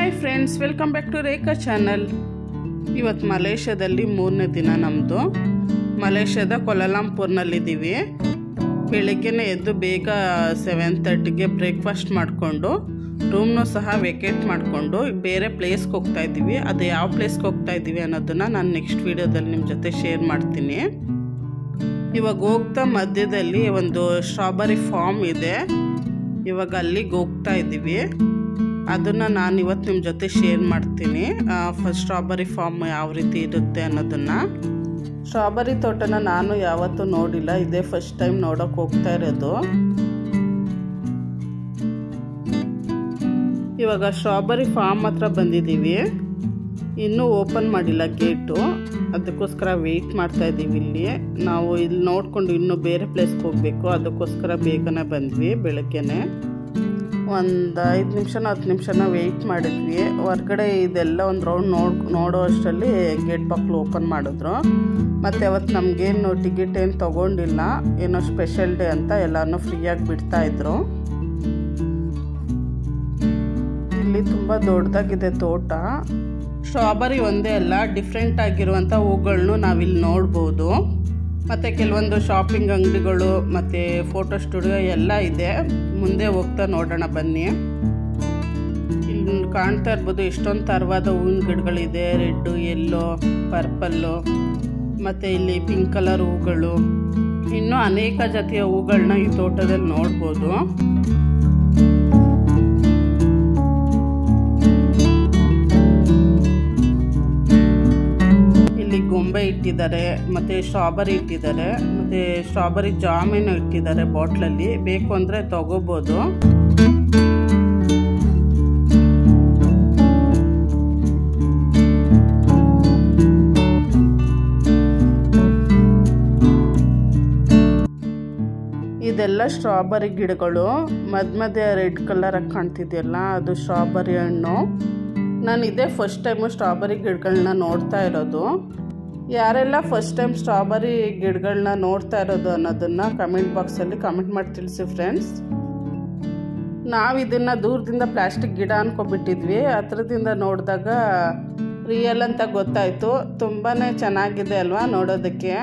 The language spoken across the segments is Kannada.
hi friends welcome back to Rekha channel ಇವತ್ತು ಮಲೇಷ್ಯಾದಲ್ಲಿ ಮೂರನೇ ದಿನ ನಮ್ಮದು ಮಲೇಷ್ಯಾದ ಕೊಲಾಲಂಪುರ್ನಲ್ಲಿದ್ದೀವಿ ಬೆಳಿಗ್ಗೆನೇ ಎದ್ದು ಬೇಗ ಸೆವೆನ್ ತರ್ಟಿಗೆ ಬ್ರೇಕ್ಫಾಸ್ಟ್ ಮಾಡಿಕೊಂಡು ರೂಮ್ನೂ ಸಹ ವೆಕೇಟ್ ಮಾಡಿಕೊಂಡು ಬೇರೆ ಪ್ಲೇಸ್ಗೆ ಹೋಗ್ತಾ ಇದ್ದೀವಿ ಅದು ಯಾವ ಪ್ಲೇಸ್ಗೆ ಹೋಗ್ತಾ ಇದ್ದೀವಿ ಅನ್ನೋದನ್ನು ನಾನು ನೆಕ್ಸ್ಟ್ ವೀಡಿಯೋದಲ್ಲಿ ನಿಮ್ಮ ಜೊತೆ ಶೇರ್ ಮಾಡ್ತೀನಿ ಇವಾಗ ಹೋಗ್ತಾ ಮಧ್ಯದಲ್ಲಿ ಒಂದು ಸ್ಟ್ರಾಬೆರಿ ಫಾರ್ಮ್ ಇದೆ ಇವಾಗ ಅಲ್ಲಿಗೆ ಹೋಗ್ತಾ ಇದ್ದೀವಿ ಅದನ್ನು ನಾನು ಇವತ್ತು ನಿಮ್ಮ ಜೊತೆ ಶೇರ್ ಮಾಡ್ತೀನಿ ಫಸ್ಟ್ ಸ್ಟ್ರಾಬೆರಿ ಫಾರ್ಮ್ ಯಾವ ರೀತಿ ಇರುತ್ತೆ ಅನ್ನೋದನ್ನು ಸ್ಟ್ರಾಬೆರಿ ತೋಟನ ನಾನು ಯಾವತ್ತೂ ನೋಡಿಲ್ಲ ಇದೇ ಫಸ್ಟ್ ಟೈಮ್ ನೋಡೋಕೆ ಹೋಗ್ತಾ ಇರೋದು ಇವಾಗ ಸ್ಟ್ರಾಬೆರಿ ಫಾರ್ಮ್ ಹತ್ರ ಬಂದಿದ್ದೀವಿ ಇನ್ನೂ ಓಪನ್ ಮಾಡಿಲ್ಲ ಗೇಟು ಅದಕ್ಕೋಸ್ಕರ ವೆಯ್ಟ್ ಮಾಡ್ತಾ ಇದ್ದೀವಿ ಇಲ್ಲಿ ನಾವು ಇಲ್ಲಿ ನೋಡಿಕೊಂಡು ಇನ್ನೂ ಬೇರೆ ಪ್ಲೇಸ್ಗೆ ಹೋಗಬೇಕು ಅದಕ್ಕೋಸ್ಕರ ಬೇಗನೆ ಬಂದ್ವಿ ಬೆಳಗ್ಗೆನೆ ಒಂದು ಐದು ನಿಮಿಷನ ಹತ್ತು ನಿಮಿಷನ ವೆಯ್ಟ್ ಮಾಡಿದ್ವಿ ಹೊರ್ಗಡೆ ಇದೆಲ್ಲ ಒಂದು ರೌಂಡ್ ನೋಡ್ ನೋಡೋ ಅಷ್ಟರಲ್ಲಿ ಗೇಟ್ ಬಾಕ್ಲು ಓಪನ್ ಮಾಡಿದ್ರು ಮತ್ತು ಅವತ್ತು ನಮಗೇನು ಟಿಕೆಟ್ ಏನು ತೊಗೊಂಡಿಲ್ಲ ಏನೋ ಸ್ಪೆಷಲ್ ಡೇ ಅಂತ ಎಲ್ಲನೂ ಫ್ರೀಯಾಗಿ ಬಿಡ್ತಾಯಿದ್ರು ಇಲ್ಲಿ ತುಂಬ ದೊಡ್ಡದಾಗಿದೆ ತೋಟ ಸ್ಟ್ರಾಬೆರಿ ಒಂದೇ ಅಲ್ಲ ಡಿಫ್ರೆಂಟ್ ಆಗಿರುವಂಥ ಹೂಗಳನ್ನೂ ನಾವಿಲ್ಲಿ ನೋಡ್ಬೋದು ಮತ್ತು ಕೆಲವೊಂದು ಶಾಪಿಂಗ್ ಅಂಗಡಿಗಳು ಮತ್ತು ಫೋಟೋ ಸ್ಟುಡಿಯೋ ಎಲ್ಲ ಇದೆ ಮುಂದೆ ಹೋಗ್ತಾ ನೋಡೋಣ ಬನ್ನಿ ಇಲ್ಲಿ ಕಾಣ್ತಾ ಇರ್ಬೋದು ಎಷ್ಟೊಂದು ಥರವಾದ ಹೂವಿನ ಗಿಡಗಳಿದೆ ರೆಡ್ಡು ಎಲ್ಲೋ ಪರ್ಪಲ್ಲು ಮತ್ತು ಇಲ್ಲಿ ಪಿಂಕ್ ಕಲರ್ ಹೂಗಳು ಇನ್ನೂ ಅನೇಕ ಜಾತಿಯ ಹೂಗಳನ್ನ ಈ ತೋಟದಲ್ಲಿ ನೋಡ್ಬೋದು ಇಲ್ಲಿ ಗೊಂಬೆ ಇಟ್ಟಿದ್ದಾರೆ ಮತ್ತೆ ಸ್ಟ್ರಾಬೆರಿ ಇಟ್ಟಿದ್ದಾರೆ ಮತ್ತೆ ಸ್ಟ್ರಾಬೆರಿ ಜಾಮೀನು ಇಟ್ಟಿದ್ದಾರೆ ಬಾಟ್ಲಲ್ಲಿ ಬೇಕು ಅಂದರೆ ತಗೋಬೋದು ಇದೆಲ್ಲ ಸ್ಟ್ರಾಬೆರಿ ಗಿಡಗಳು ಮಧ್ಯ ಮಧ್ಯ ರೆಡ್ ಕಲರಾಗಿ ಕಾಣ್ತಿದೆಯಲ್ಲ ಅದು ಸ್ಟ್ರಾಬೆರಿ ಹಣ್ಣು ನಾನು ಇದೇ ಫಸ್ಟ್ ಟೈಮು ಸ್ಟ್ರಾಬೆರಿ ಗಿಡಗಳನ್ನ ನೋಡ್ತಾ ಇರೋದು ಯಾರೆಲ್ಲ ಫಸ್ಟ್ ಟೈಮ್ ಸ್ಟ್ರಾಬೆರಿ ಗಿಡಗಳನ್ನ ನೋಡ್ತಾ ಇರೋದು ಅನ್ನೋದನ್ನು ಕಮೆಂಟ್ ಬಾಕ್ಸಲ್ಲಿ ಕಮೆಂಟ್ ಮಾಡಿ ತಿಳಿಸಿ ಫ್ರೆಂಡ್ಸ್ ನಾವು ಇದನ್ನು ದೂರದಿಂದ ಪ್ಲಾಸ್ಟಿಕ್ ಗಿಡ ಅನ್ಕೊಬಿಟ್ಟಿದ್ವಿ ಹತ್ರದಿಂದ ನೋಡಿದಾಗ ರಿಯಲ್ ಅಂತ ಗೊತ್ತಾಯಿತು ತುಂಬಾ ಚೆನ್ನಾಗಿದೆ ಅಲ್ವಾ ನೋಡೋದಕ್ಕೆ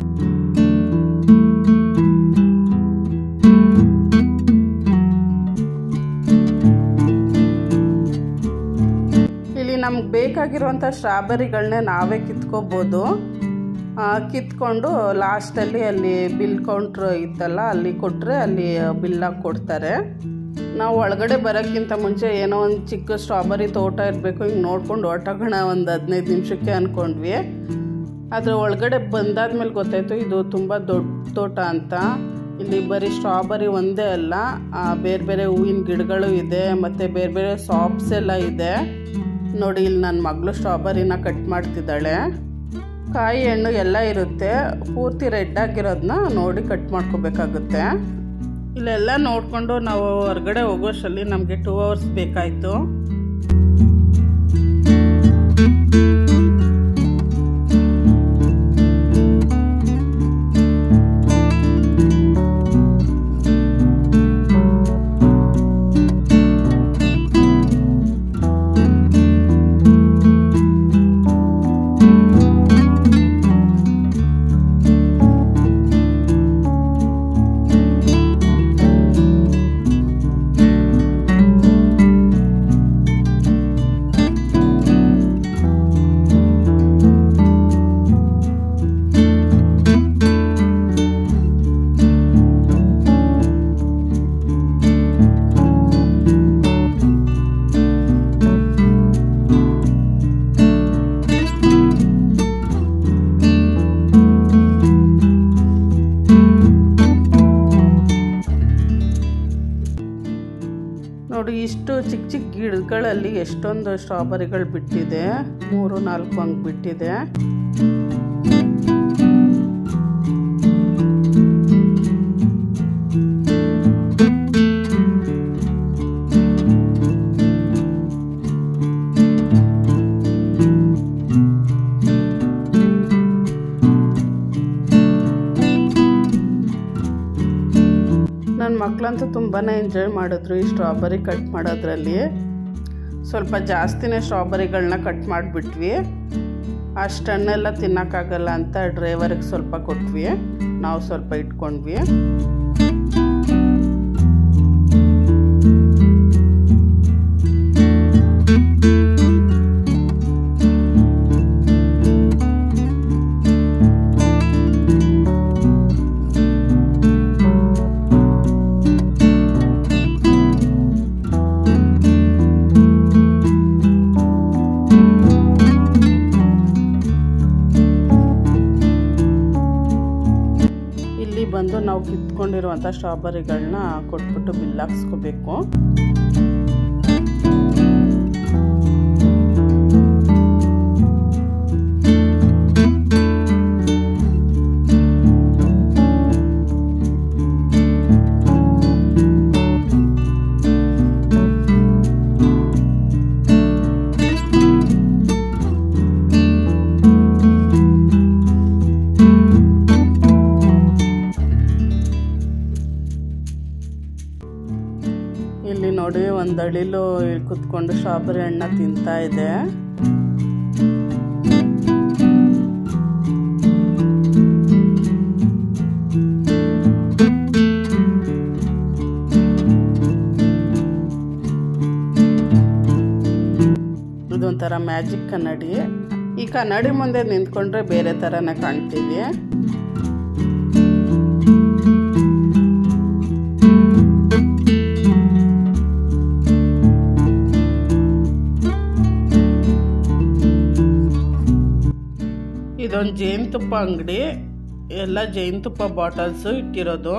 ಇಲ್ಲಿ ನಮ್ಗೆ ಬೇಕಾಗಿರುವಂಥ ಸ್ಟ್ರಾಬೆರಿಗಳನ್ನೇ ನಾವೇ ಕಿತ್ಕೋಬೋದು ಕಿತ್ಕೊಂಡು ಲಾಸ್ಟಲ್ಲಿ ಅಲ್ಲಿ ಬಿಲ್ ಕೌಂಟ್ರ್ ಇತ್ತಲ್ಲ ಅಲ್ಲಿ ಕೊಟ್ಟರೆ ಅಲ್ಲಿ ಬಿಲ್ಲಾಗಿ ಕೊಡ್ತಾರೆ ನಾವು ಒಳಗಡೆ ಬರೋಕ್ಕಿಂತ ಮುಂಚೆ ಏನೋ ಒಂದು ಚಿಕ್ಕ ಸ್ಟ್ರಾಬೆರಿ ತೋಟ ಇರಬೇಕು ಹಿಂಗೆ ನೋಡ್ಕೊಂಡು ಹೊರಟೋಗೋಣ ಒಂದು ಹದಿನೈದು ನಿಮಿಷಕ್ಕೆ ಅಂದ್ಕೊಂಡ್ವಿ ಆದರೆ ಒಳಗಡೆ ಬಂದಾದ್ಮೇಲೆ ಗೊತ್ತಾಯಿತು ಇದು ತುಂಬ ದೊಡ್ಡ ತೋಟ ಅಂತ ಇಲ್ಲಿ ಬರೀ ಸ್ಟ್ರಾಬೆರಿ ಒಂದೇ ಅಲ್ಲ ಬೇರೆ ಬೇರೆ ಹೂವಿನ ಗಿಡಗಳು ಇದೆ ಮತ್ತು ಬೇರೆ ಬೇರೆ ಸಾಪ್ಸ್ ಎಲ್ಲ ಇದೆ ನೋಡಿ ಇಲ್ಲಿ ನನ್ನ ಮಗಳು ಸ್ಟ್ರಾಬೆರಿನ ಕಟ್ ಮಾಡ್ತಿದ್ದಾಳೆ ಕಾಯಿ ಹಣ್ಣು ಎಲ್ಲ ಇರುತ್ತೆ ಪೂರ್ತಿ ರೆಡ್ ಆಗಿರೋದನ್ನ ನೋಡಿ ಕಟ್ ಮಾಡ್ಕೋಬೇಕಾಗುತ್ತೆ ಇಲ್ಲೆಲ್ಲ ನೋಡಿಕೊಂಡು ನಾವು ಹೊರಗಡೆ ಹೋಗೋಷ್ಟರಲ್ಲಿ ನಮಗೆ ಟೂ ಅವರ್ಸ್ ಬೇಕಾಯಿತು ನೋಡಿ ಇಷ್ಟು ಚಿಕ್ಕ ಚಿಕ್ಕ ಗಿಡಗಳಲ್ಲಿ ಎಷ್ಟೊಂದು ಸ್ಟ್ರಾಬೆರಿಗಳು ಬಿಟ್ಟಿದೆ ಮೂರು ನಾಲ್ಕು ಹಂಗೆ ಬಿಟ್ಟಿದೆ ನನ್ನ ಮಕ್ಕಳಂತೂ ತುಂಬಾ ಎಂಜಾಯ್ ಮಾಡಿದ್ರು ಈ ಸ್ಟ್ರಾಬೆರಿ ಕಟ್ ಮಾಡೋದ್ರಲ್ಲಿ ಸ್ವಲ್ಪ ಜಾಸ್ತಿನೇ ಸ್ಟ್ರಾಬೆರಿಗಳನ್ನ ಕಟ್ ಮಾಡಿಬಿಟ್ವಿ ಅಷ್ಟನ್ನೆಲ್ಲ ತಿನ್ನೋಕ್ಕಾಗಲ್ಲ ಅಂತ ಡ್ರೈವರ್ಗೆ ಸ್ವಲ್ಪ ಕೊಟ್ವಿ ನಾವು ಸ್ವಲ್ಪ ಇಟ್ಕೊಂಡ್ವಿ ಇಲ್ಲಿ ಬಂದು ನಾವು ಕಿತ್ಕೊಂಡಿರುವಂಥ ಸ್ಟ್ರಾಬೆರಿಗಳನ್ನ ಕೊಟ್ಬಿಟ್ಟು ಬಿಲ್ ಹಾಕ್ಸ್ಕೋಬೇಕು ಇಲ್ಲಿ ನೋಡಿ ಒಂದು ಅಳಿಲು ಕುತ್ಕೊಂಡು ಸ್ಟ್ರಾಬೆರಿ ಹಣ್ಣ ತಿಂತಾ ಇದೆ ಇದೊಂಥರ ಮ್ಯಾಜಿಕ್ ಕನ್ನಡಿ ಈ ಕನ್ನಡಿ ಮುಂದೆ ನಿಂತ್ಕೊಂಡ್ರೆ ಬೇರೆ ಥರನೇ ಕಾಣ್ತೀವಿ ಇದೊಂದು ಜೇನುತುಪ್ಪ ಅಂಗಡಿ ಎಲ್ಲ ಜೇನುತುಪ್ಪ ಬಾಟಲ್ಸು ಇಟ್ಟಿರೋದು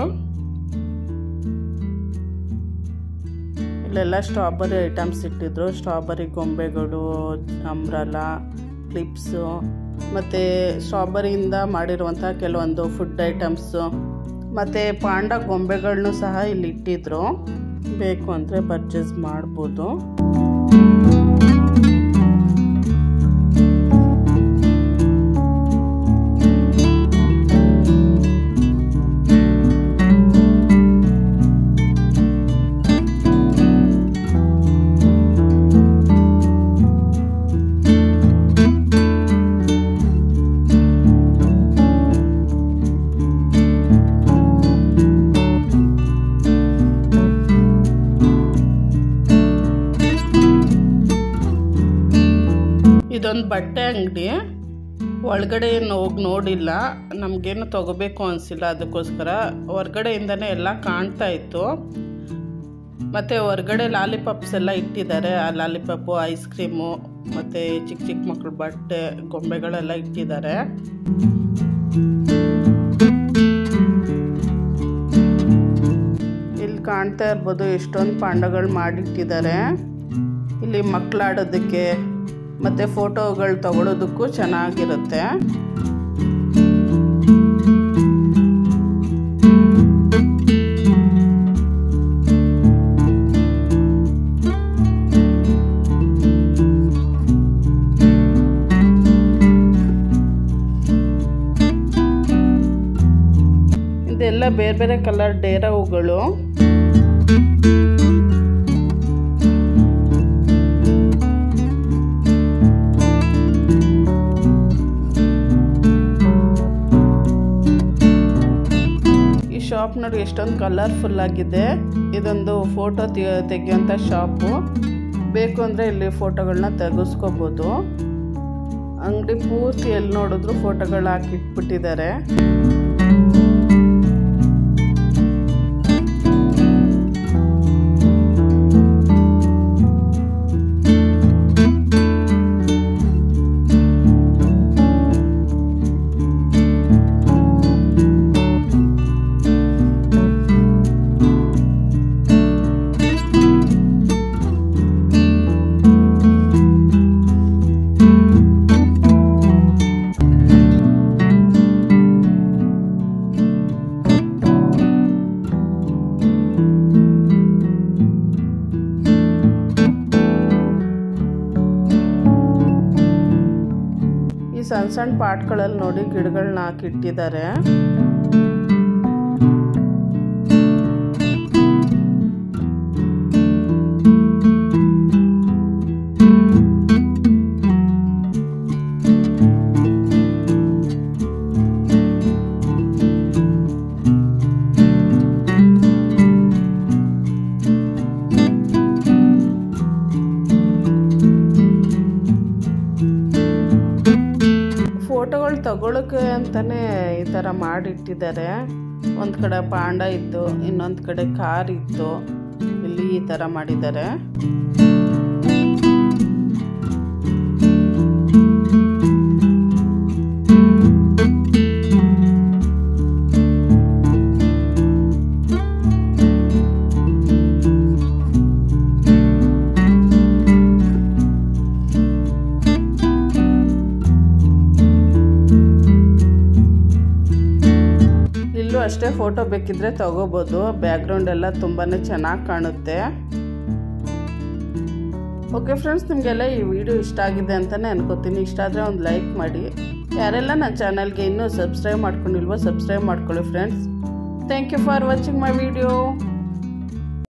ಇಲ್ಲೆಲ್ಲ ಸ್ಟ್ರಾಬೆರಿ ಐಟಮ್ಸ್ ಇಟ್ಟಿದ್ರು ಸ್ಟ್ರಾಬೆರಿ ಗೊಂಬೆಗಳು ಅಂಬ್ರಲ ಕ್ಲಿಪ್ಸು ಮತ್ತು ಸ್ಟ್ರಾಬೆರಿಯಿಂದ ಮಾಡಿರುವಂಥ ಕೆಲವೊಂದು ಫುಡ್ ಐಟಮ್ಸು ಮತ್ತು ಪಾಂಡ ಗೊಂಬೆಗಳನ್ನೂ ಸಹ ಇಲ್ಲಿ ಇಟ್ಟಿದ್ರು ಬೇಕು ಅಂದರೆ ಪರ್ಚೇಸ್ ಮಾಡ್ಬೋದು ಇದೊಂದು ಬಟ್ಟೆ ಅಂಗಡಿ ಒಳಗಡೆ ಏನು ಹೋಗಿ ನೋಡಿಲ್ಲ ನಮಗೇನು ತಗೋಬೇಕು ಅನಿಸಿಲ್ಲ ಅದಕ್ಕೋಸ್ಕರ ಹೊರ್ಗಡೆಯಿಂದನೇ ಎಲ್ಲ ಕಾಣ್ತಾ ಇತ್ತು ಮತ್ತು ಹೊರ್ಗಡೆ ಲಾಲಿಪಾಪ್ಸ್ ಎಲ್ಲ ಇಟ್ಟಿದ್ದಾರೆ ಆ ಲಾಲಿಪಾಪು ಐಸ್ ಕ್ರೀಮು ಮತ್ತು ಚಿಕ್ಕ ಚಿಕ್ಕ ಮಕ್ಕಳು ಬಟ್ಟೆ ಗೊಂಬೆಗಳೆಲ್ಲ ಇಟ್ಟಿದ್ದಾರೆ ಇಲ್ಲಿ ಕಾಣ್ತಾ ಇರ್ಬೋದು ಎಷ್ಟೊಂದು ಪಾಂಡಗಳು ಮಾಡಿಟ್ಟಿದ್ದಾರೆ ಇಲ್ಲಿ ಮಕ್ಕಳಾಡೋದಕ್ಕೆ ಮತ್ತು ಫೋಟೋಗಳು ತಗೊಳ್ಳೋದಕ್ಕೂ ಚೆನ್ನಾಗಿರುತ್ತೆ ಇದೆಲ್ಲ ಬೇರೆ ಬೇರೆ ಕಲರ್ ಡೇರ ಹೂಗಳು ಈ ಶಾಪ್ ನೋಡಿ ಎಷ್ಟೊಂದು ಕಲರ್ಫುಲ್ ಆಗಿದೆ ಇದೊಂದು ಫೋಟೋ ತೆಗೆಯುವಂಥ ಶಾಪು ಬೇಕು ಅಂದರೆ ಇಲ್ಲಿ ಫೋಟೋಗಳನ್ನ ತೆಗೆಸ್ಕೋಬೋದು ಅಂಗಡಿ ಪೂರ್ತಿ ಎಲ್ಲಿ ನೋಡಿದ್ರು ಫೋಟೋಗಳು ಹಾಕಿಟ್ಬಿಟ್ಟಿದ್ದಾರೆ ಈ ಸಣ್ಣ ಸಣ್ಣ ಪಾಟ್ಗಳಲ್ಲಿ ನೋಡಿ ಗಿಡಗಳನ್ನ ಹಾಕಿಟ್ಟಿದ್ದಾರೆ ಫೋಟೋಗಳು ತಗೊಳಕ್ಕೆ ಅಂತಲೇ ಈ ಥರ ಮಾಡಿಟ್ಟಿದ್ದಾರೆ ಒಂದು ಕಡೆ ಪಾಂಡ ಇತ್ತು ಇನ್ನೊಂದು ಕಡೆ ಕಾರ್ ಇತ್ತು ಇಲ್ಲಿ ಈ ಥರ ಮಾಡಿದ್ದಾರೆ ಇಲ್ಲೂ ಅಷ್ಟೇ ಫೋಟೋ ಬೇಕಿದ್ರೆ ತಗೋಬೋದು ಬ್ಯಾಕ್ಗ್ರೌಂಡ್ ಎಲ್ಲ ತುಂಬಾ ಚೆನ್ನಾಗಿ ಕಾಣುತ್ತೆ ಓಕೆ ಫ್ರೆಂಡ್ಸ್ ನಿಮಗೆಲ್ಲ ಈ ವಿಡಿಯೋ ಇಷ್ಟ ಆಗಿದೆ ಅಂತಲೇ ಅನ್ಕೋತೀನಿ ಇಷ್ಟ ಆದರೆ ಒಂದು ಲೈಕ್ ಮಾಡಿ ಯಾರೆಲ್ಲ ನನ್ನ ಚಾನಲ್ಗೆ ಇನ್ನೂ ಸಬ್ಸ್ಕ್ರೈಬ್ ಮಾಡ್ಕೊಂಡಿಲ್ವೋ ಸಬ್ಸ್ಕ್ರೈಬ್ ಮಾಡ್ಕೊಳ್ಳಿ friends thank you for watching my video